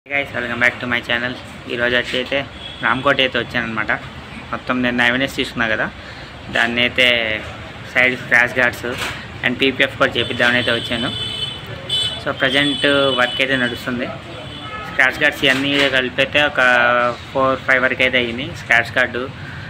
Guys welcome back to my channel ఈరోజు వచ్చి అయితే రామ్కోట్ అయితే వచ్చానమాట మొత్తం నేను అవెనెస్ తీసుకున్నా కదా దాన్ని అయితే side scratch guards and PPF కూడా చేపిద్దామని అయితే వచ్చాను సో ప్రజెంట్ వర్క్ అయితే నడుస్తుంది స్క్రాచ్ గార్డ్స్ ఇవన్నీ కలిపి అయితే ఒక ఫోర్ ఫైవ్ వరకు అయితే అయ్యింది scratch card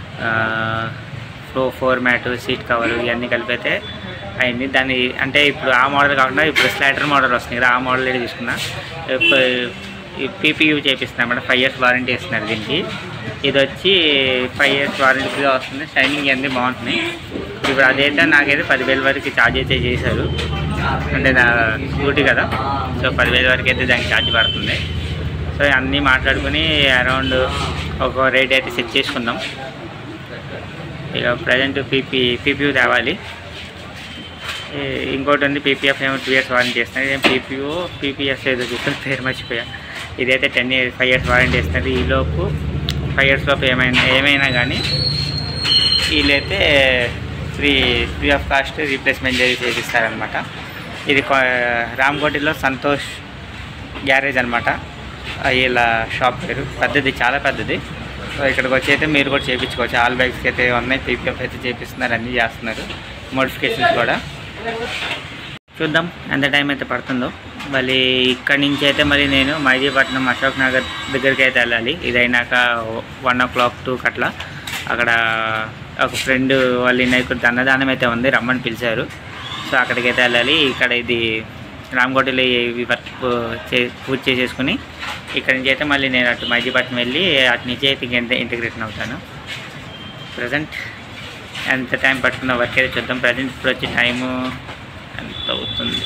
floor mat seat cover ఇవన్నీ కలిపి అయితే అయింది దాన్ని అంటే ఇప్పుడు ఆ మోడల్ కాకుండా ఇప్పుడు స్లైడర్ మోడల్ వస్తుంది కదా ఆ మోడల్ అయితే తీసుకున్నా ఇప్పుడు ఈ పీపీయూ చేపిస్తున్నాం మేడం ఫైవ్ ఇయర్స్ వారంటీ ఇస్తున్నారు దీనికి ఇది వచ్చి ఫైవ్ ఇయర్స్ వారంటీగా వస్తుంది షైనింగ్ అన్నీ బాగుంటున్నాయి ఇప్పుడు అదైతే నాకైతే పదివేల వరకు ఛార్జ్ అయితే చేశారు అంటే నా స్కూటీ కదా సో పదివేల వరకు అయితే దానికి ఛార్జ్ పడుతుంది సో అన్నీ మాట్లాడుకుని అరౌండ్ ఒక రేట్ అయితే సెట్ చేసుకుందాం ఇక ప్రజెంట్ పీపీ పీపీయూ తేవాలి ఈ ఇంకోటి ఉంది పీపీఎఫ్ ఏమో టూ ఇయర్స్ వారంటీ ఇస్తున్నారు ఏం పీపీఓ పీపీఎస్ ఏదో చూస్తున్న పేరు మర్చిపోయా ఇదైతే ten years five years warranty ఇస్తున్నారు ఈ లోపు ఫైవ్ ఇయర్స్ లోపు ఏమైనా ఏమైనా కానీ వీళ్ళైతే free free of cost replacement చేసి చేపిస్తారనమాట ఇది కొ- రామ్కోటిలో సంతోష్ గ్యారేజ్ అనమాట వీళ్ళ షాప్ పేరు పెద్దది చాలా పెద్దది సో ఇక్కడికి వచ్చి అయితే మీరు కూడా చేయించుకోవచ్చు ఆల్ బైక్స్కి అయితే ఉన్నాయి పీపీఎఫ్ అయితే చేపిస్తున్నారు అన్నీ చేస్తున్నారు మోడిఫికేషన్స్ కూడా చూద్దాం ఎంత టైం అయితే పడుతుందో మళ్ళీ ఇక్కడి నుంచి అయితే మళ్ళీ నేను మైదీపట్నం అశోక్ నగర్ దగ్గరికి అయితే వెళ్ళాలి ఇది అయినాక వన్ ఓ క్లాక్ టూకి అట్లా అక్కడ ఒక ఫ్రెండ్ వాళ్ళ వినాయకుడి అన్నదానం అయితే ఉంది రమ్మని పిలిచారు సో అక్కడికి అయితే వెళ్ళాలి ఇక్కడ ఇది రామకోటిలో ఇవి వర్క్ చే పూజ చేసేసుకుని ఇక్కడ నుంచి అయితే మళ్ళీ నేను అటు మైదీపట్నం వెళ్ళి అటు నుంచి అయితే ఇంత ఇంటిగ్రేషన్ అవుతాను ప్రజెంట్ ఎంత టైం పడుతుందో వర్క్ అయితే చూద్దాం ప్రజెంట్ ఇప్పుడు వచ్చి టైము ఎంత అవుతుంది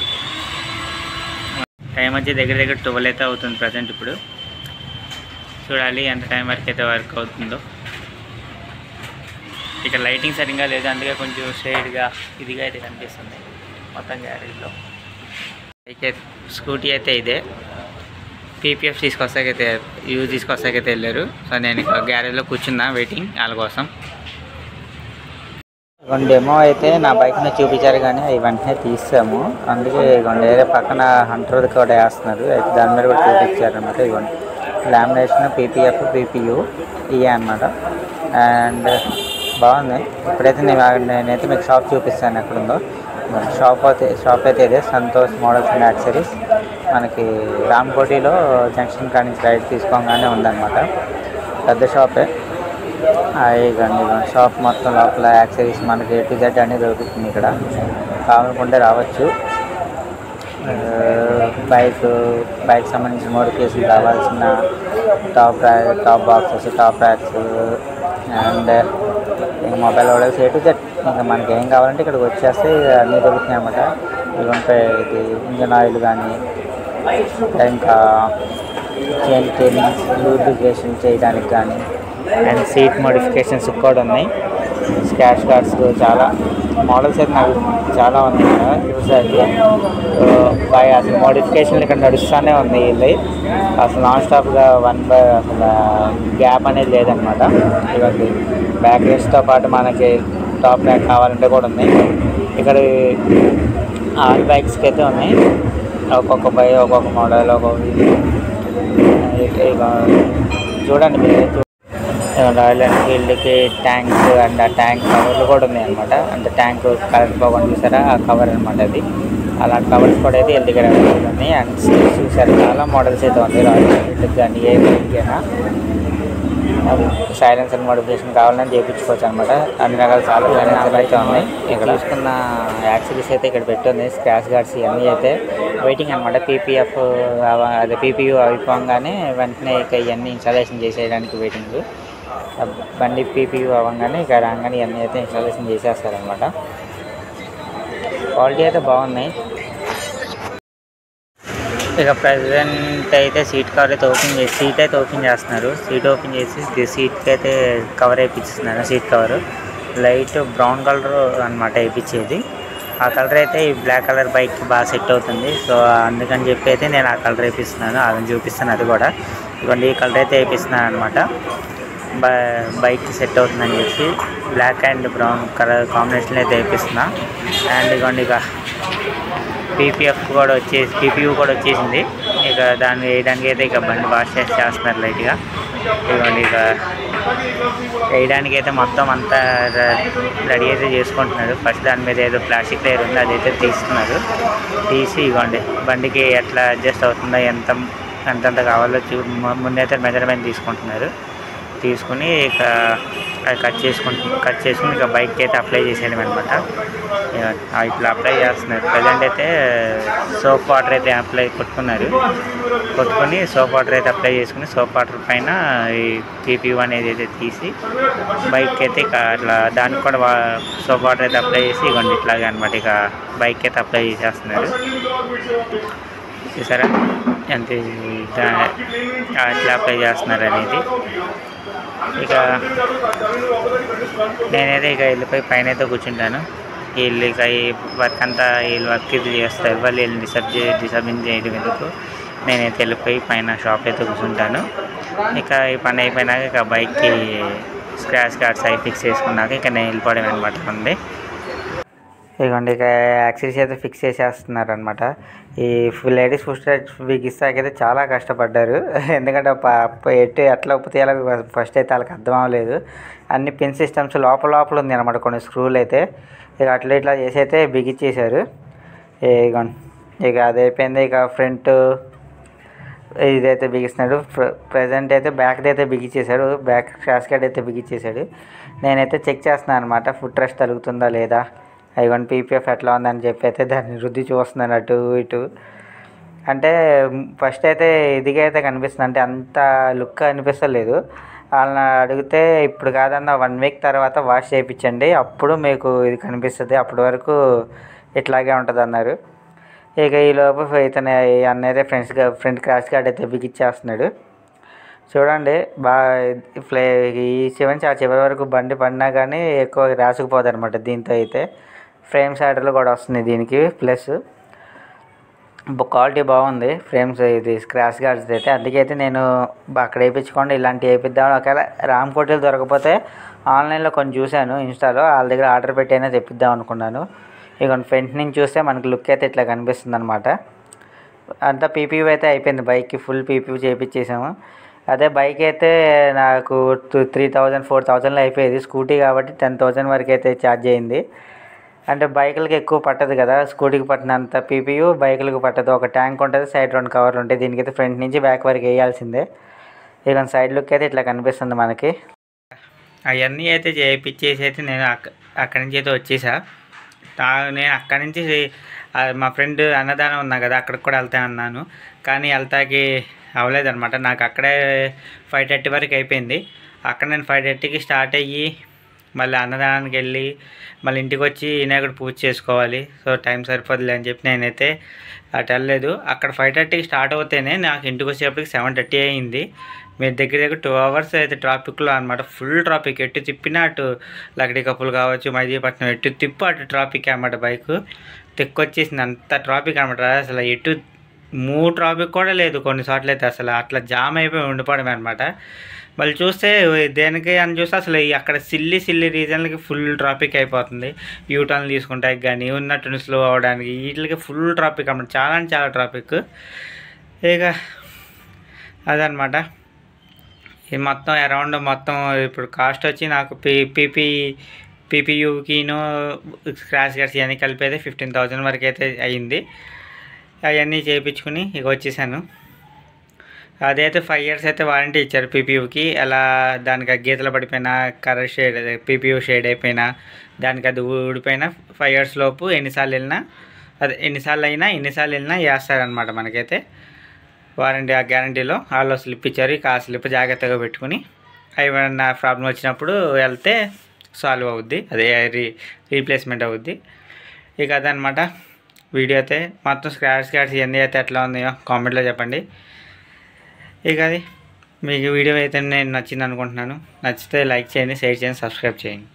టైం వచ్చి దగ్గర దగ్గర ట్వెల్వ్ అయితే అవుతుంది ప్రజెంట్ ఇప్పుడు చూడాలి ఎంత టైం వరకు అయితే వర్క్ అవుతుందో ఇక్కడ లైటింగ్ సరిగ్గా లేదు అందుకే కొంచెం షేడ్గా ఇదిగా అయితే కనిపిస్తుంది మొత్తం గ్యారేజ్లో అయితే స్కూటీ అయితే ఇదే పీపీఎఫ్ తీసుకొస్తాకైతే యూజ్ తీసుకొస్తాకైతే వెళ్ళారు సో నేను ఇక్కడ గ్యారేజ్లో కూర్చున్నా వెయిటింగ్ వాళ్ళ కోసం ఇవ్వండి డెమో అయితే నా బైక్ని చూపించారు కానీ అవి వెంటనే తీసాము అందుకే ఇవ్వండి వేరే పక్కన హండ్రెడ్ కూడా వేస్తున్నారు అయితే దాని మీద కూడా చూపించారు అనమాట ఇవ్వండి లామినేషన్ పీపీఎఫ్ పీపీయూ ఇవే అనమాట అండ్ బాగుంది ఇప్పుడైతే నేను నేనైతే మీకు షాప్ చూపిస్తాను ఎక్కడుందో షాప్ అయితే షాప్ అయితే ఇదే సంతోష్ మోడల్స్ అండ్ యాక్సరీస్ మనకి రామ్కోటిలో జంక్షన్ కాడి నుంచి రైడ్ తీసుకోగానే ఉందన్నమాట పెద్ద షాపే ఇదండి షాప్ మొత్తం లోపల యాక్సరీస్ మనకి ఏ టు జెడ్ అనేది దొరుకుతుంది ఇక్కడ కావాలనుకుంటే రావచ్చు ఆ, బైక్ బైక్ సంబంధించిన మోడిఫికేషన్ కావాల్సిన top rack top boxes top racks and ఇంకా mobile models A to Z ఇంకా మనకి ఏం కావాలంటే ఇక్కడికి వచ్చేస్తే అన్నీ దొరుకుతున్నాయి అన్నమాట ఇవంటే ఇది ఇంజన్ ఆయిల్ కానీ ఇంకా చైన్ క్లీనింగ్ లూబ్రికేషన్ చేయడానికి కానీ అండ్ సీట్ మోడిఫికేషన్స్ కూడా ఉన్నాయి స్కాష్ కార్డ్స్ చాలా మోడల్స్ అయితే నాకు చాలా ఉన్నాయి ఇక్కడ చూసాకి బై అసలు మోడిఫికేషన్లు ఇక్కడ నడుస్తూనే ఉంది వీళ్ళు అసలు నాన్ స్టాప్గా వన్ బై అసలు గ్యాప్ అనేది లేదనమాట ఇవన్నీ బ్యాక్ రేస్తో పాటు మనకి టాప్ ర్యాక్ కావాలంటే కూడా ఉన్నాయి ఇక్కడ ఆల్ బైక్స్కి అయితే ఉన్నాయి ఒక్కొక్క బై ఒక్కొక్క మోడల్ ఒక్కొక్క ఇది. ఇక చూడండి మీరు చూ- రాయల్ ఎన్ఫీల్డ్కి ట్యాంక్ అండ్ ఆ ట్యాంక్ కవర్లు కూడా ఉన్నాయి అనమాట అంటే ట్యాంక్ కరెంట్ పోకుండా చూసారా ఆ కవర్ అనమాట అది అలాంటి కవర్స్ కూడా అయితే వీళ్ళ దగ్గర available ఉన్నాయి అండ్ సీట్స్ చూసారు చాలా మోడల్స్ అయితే ఉంది రాయల్ ఎన్ఫీల్డ్కి కానీ ఏ బైక్కైనా అది సైలెన్సర్ మోడిఫికేషన్ కావాలని చేయించుకోవచ్చు అనమాట అన్ని రకాల చాలా సైలెన్సర్లు అయితే ఉన్నాయి ఇక్కడ చూసుకున్న యాక్సరీస్ అయితే ఇక్కడ పెట్టుంది స్క్రాచ్ గార్డ్స్ ఇవన్నీ అయితే వెయిటింగ్ అనమాట పీపీఎఫ్ అదే పీపీయూ అయిపోగానే వెంటనే ఇక ఇవన్నీ ఇన్స్టాలేషన్ చేసేయడానికి వెయిటింగ్ బండి పీపీయూ అవ్వగానే ఇక రాగానే ఇవన్నీ అయితే ఇన్స్టాలేషన్ చేసేస్తారనమాట క్వాలిటీ అయితే బాగున్నాయి ఇక ప్రజెంట్ అయితే సీట్ కవర్ అయితే ఓపెన్ చేసి సీట్ అయితే ఓపెన్ చేస్తున్నారు సీట్ ఓపెన్ చేసి సీట్కి అయితే కవర్ వేయించిస్తున్నారు seat cover light brown colour అనమాట వేయించేది ఆ కలర్ అయితే ఈ బ్లాక్ కలర్ బైక్కి బాగా సెట్ అవుతుంది సో అందుకని చెప్పి అయితే నేను ఆ కలర్ వేపిస్తున్నాను అది చూపిస్తాను అది కూడా ఇవన్నీ ఈ కలర్ అయితే వేపిస్తున్నాను అనమాట బైక్కి సెట్ అవుతుందని చెప్పి black and brown colour combination అయితే వేపిస్తున్నా అండ్ ఇదిగోండి ఇక పీపీఎఫ్ కూడా వచ్చేసి పీపీయూ కూడా వచ్చేసింది ఇక దాన్ని వేయడానికి అయితే ఇక బండి వాష్ చేసి చేస్తున్నారు లైట్గా ఇదిగోండి ఇక వేయడానికి అయితే మొత్తం అంతా రెడీ అయితే చేసుకుంటున్నారు ఫస్ట్ దాని మీద ఏదో ప్లాస్టిక్ లేయర్ ఉంది అదైతే తీస్తున్నారు తీసి ఇవ్వండి బండికి ఎట్లా అడ్జస్ట్ అవుతుందో ఎంత ఎంతెంత కావాలో చూ ము- ముందైతే మెజర్మెంట్ తీసుకుంటున్నారు తీసుకుని ఇక అది కట్ చేసుకుంటు కట్ చేసుకుని ఇక బైక్కి అయితే అప్లై చేసేయడం అనమాట ఇట్లా అప్లై చేస్తున్నారు ప్రజెంట్ అయితే సోప్ వాటర్ అయితే అప్లై కొట్టుకున్నారు కొట్టుకొని సోప్ వాటర్ అయితే అప్లై చేసుకుని సోప్ వాటర్ పైన ఈ పీపీయూ అనేది అయితే తీసి బైక్ అయితే ఇక అట్లా దానికి కూడా వా సోప్ వాటర్ అయితే అప్లై చేసి ఇవ్వండి ఇట్లాగే అనమాట ఇక బైక్ అయితే అప్లై చేసేస్తున్నారు చూసారా ఎంత దా- ఎట్లా అప్లై చేస్తున్నారు అనేది ఇక నేనైతే ఇక వెళ్ళిపోయి పైన అయితే కూర్చుంటాను వీళ్ళు ఇక ఈ వర్క్ అంతా వీళ్ళు వర్క్ ఇది చేస్తారు వాళ్ళు వీళ్ళని డిసర్బ్ చే డిసర్బింగ్ చేయడం ఎందుకు నేనైతే వెళ్ళిపోయి పైన షాప్ అయితే కూర్చుంటాను ఇక ఈ పని అయిపోయినాక ఇక బైక్కి స్క్రాచ్ కార్డ్స్ అవి ఫిక్స్ చేసుకున్నాక ఇక నేను వెళ్ళిపోవడం అనమాట ఉంది ఇదిగోండి ఇక యాక్సిస్ అయితే ఫిక్స్ చేసేస్తున్నారు అనమాట ఈ లేడీస్ ఫుడ్ బిగిస్తాకైతే చాలా కష్టపడ్డారు ఎందుకంటే ప- ప- ఎటు ఎట్లా ఉప్పు తీయాలో ఫస్ట్ అయితే వాళ్ళకి అర్థం అవ్వలేదు అన్ని పిన్ సిస్టమ్స్ లోపల లోపల ఉంది అనమాట కొన్ని స్క్రూలు అయితే ఇక అట్లా ఇట్లా చేసి అయితే బిగించేశారు ఇదిగోండి ఇక అది అయిపోయింది ఇక ఫ్రంట్ ఇదైతే బిగిస్తున్నాడు ప్రజెంట్ అయితే బ్యాక్ది అయితే బిగించేశాడు బ్యాక్ క్రాష్ కార్డ్ అయితే బిగించేశాడు నేనైతే చెక్ చేస్తున్నాను అనమాట ఫుడ్ ట్రస్ట్ తలుగుతుందా లేదా ఐవన్ పీపీఎఫ్ ఎట్లా ఉందని చెప్పి అయితే దాన్ని రుద్ది చూస్తున్నాను అటు ఇటు అంటే ఫస్ట్ అయితే ఇదిగా అయితే కనిపిస్తుంది అంటే అంత లుక్ అనిపిస్తలేదు వాళ్ళని అడిగితే ఇప్పుడు కాదన్న వన్ వీక్ తర్వాత వాష్ చేయించండి అప్పుడు మీకు ఇది కనిపిస్తుంది అప్పటి వరకు ఇట్లాగే ఉంటుంది అన్నారు ఇక ఈ లోపు ఇతను ఈ అన్న అయితే ఫ్రెండ్స్గా ఫ్రంట్ క్రాష్ గార్డ్ అయితే బిగిచ్చేస్తున్నాడు చూడండి బాగా ఫ్లే ఈ చివరి నుంచి ఆ చివరి వరకు బండి పడినా కానీ ఎక్కువ రాసుకుపోదు అనమాట దీంతో అయితే ఫ్రేమ్ సైడర్లు కూడా వస్తుంది దీనికి ప్లస్ క్వాలిటీ బాగుంది ఫ్రేమ్స్ ఇది స్క్రాచ్ గార్డ్స్ అయితే అందుకే అయితే నేను బ- అక్కడ వేయించుకోండి ఇలాంటివి వేయిద్దామని ఒకవేళ రామ్ కోటీలు దొరకపోతే ఆన్లైన్లో కొన్ని చూశాను ఇన్స్టాలో వాళ్ళ దగ్గర ఆర్డర్ పెట్టి అయినా తెప్పిద్దాం అనుకున్నాను ఇక ఫ్రంట్ నుంచి చూస్తే మనకి లుక్ అయితే ఇట్లా కనిపిస్తుంది అనమాట అంతా పీపీయూ అయితే అయిపోయింది బైక్కి ఫుల్ పీపీయూ చేయించేసాము అదే బైక్ అయితే నాకు టూ త్రీ థౌజండ్ ఫోర్ థౌజండ్లో అయిపోయేది స్కూటీ కాబట్టి టెన్ థౌజండ్ వరకు అయితే ఛార్జ్ అయింది అంటే బైకులకి ఎక్కువ పట్టదు కదా స్కూటీకి పట్టినంత పీపీయూ బైకులకు పట్టదు ఒక ట్యాంక్ ఉంటుంది సైడ్ రెండు కవర్లు ఉంటాయి దీనికైతే ఫ్రంట్ నుంచి బ్యాక్ వరకు వేయాల్సిందే ఇక సైడ్ లుక్ అయితే ఇట్లా కనిపిస్తుంది మనకి అవన్నీ అయితే చేయించేసి అయితే నేను అక్క అక్కడి నుంచి అయితే వచ్చేసా తా- నేను అక్కడి నుంచి ఆ, మా ఫ్రెండ్ అన్నదానం ఉన్నా కదా అక్కడికి కూడా వెళ్తా అన్నాను కానీ వెళ్తాకి అవ్వలేదన్నమాట నాకు అక్కడే ఫైవ్ థర్టీ వరకు అయిపోయింది అక్కడ నేను ఫైవ్ థర్టీకి స్టార్ట్ అయ్యి మళ్ళీ అన్నదానానికి వెళ్ళి మళ్ళీ ఇంటికి వచ్చి వినాయకుడు పూజ చేసుకోవాలి సో టైం సరిపోదులే అని చెప్పి నేనైతే అటు వెళ్ళలేదు అక్కడ ఫైవ్ థర్టీకి స్టార్ట్ అవుతేనే నాకు ఇంటికి వచ్చేటప్పటికి సెవెన్ థర్టీ అయింది మీరు దగ్గర దగ్గర టూ అవర్స్ అయితే ట్రాఫిక్లో అనమాట ఫుల్ ట్రాఫిక్ ఎటు తిప్పినా అటు లకడీ కప్పులు కావచ్చు మైదీపట్నం ఎటు తిప్పు అటు ట్రాఫిక్ అనమాట బైక్ తెక్కొచ్చేసింది అంత ట్రాఫిక్ అనమాట అసలు ఎటు మూడు ట్రాఫిక్ కూడా లేదు కొన్ని చోట్ల అయితే అసలు అట్లా జామ్ అయిపోయి ఉండిపోవడమే అనమాట మళ్ళీ చూస్తే దేనికి అని చూస్తే అసలు ఈ అక్కడ సిల్లి సిల్లి రీజన్లకి ఫుల్ ట్రాఫిక్ అయిపోతుంది యూటర్న్ తీసుకుంటాయి కానీ ఉన్నట్టు స్లో అవడానికి వీటికి ఫుల్ ట్రాఫిక్ అన్నమాట చాలా అంటే చాలా ట్రాఫిక్ ఇక అదనమాట ఇది మొత్తం అరౌండ్ మొత్తం ఇప్పుడు కాస్ట్ వచ్చి నాకు పీ పీపీ పీపీయూకిను స్క్రాచ్ గార్డ్స్ ఇవన్నీ కలిపి అయితే ఫిఫ్టీన్ థౌజండ్ వరకు అయితే అయ్యింది అవన్నీ చేయించుకుని ఇక వచ్చేసాను అదైతే ఫైవ్ ఇయర్స్ అయితే వారంటీ ఇచ్చారు పీపీయూకి అలా దానికి ఆ గీతలు పడిపోయినా కలర్ షేడ్ పీపీయూ షేడ్ అయిపోయినా దానికి అది ఊడిపోయినా ఫైవ్ ఇయర్స్ లోపు ఎన్నిసార్లు వెళ్ళినా అదే ఎన్నిసార్లు అయినా ఎన్నిసార్లు వెళ్ళినా వేస్తారనమాట మనకైతే వారంటీ ఆ గ్యారంటీలో వాళ్ళు స్లిప్ ఇచ్చారు ఇక ఆ స్లిప్ జాగ్రత్తగా పెట్టుకుని ఏమైనా ప్రాబ్లం వచ్చినప్పుడు వెళ్తే సాల్వ్ అవుద్ది అదే రీ రీప్లేస్మెంట్ అవుద్ది ఇక అదనమాట వీడియో అయితే మొత్తం స్క్రాచ్ స్క్రాచ్ ఇవన్నీ అయితే ఎట్లా ఉన్నాయో కామెంట్లో చెప్పండి ఇక అది మీకు వీడియో అయితే నేను నచ్చింది అనుకుంటున్నాను నచ్చితే లైక్ చేయండి షేర్ చేయండి సబ్స్క్రైబ్ చేయండి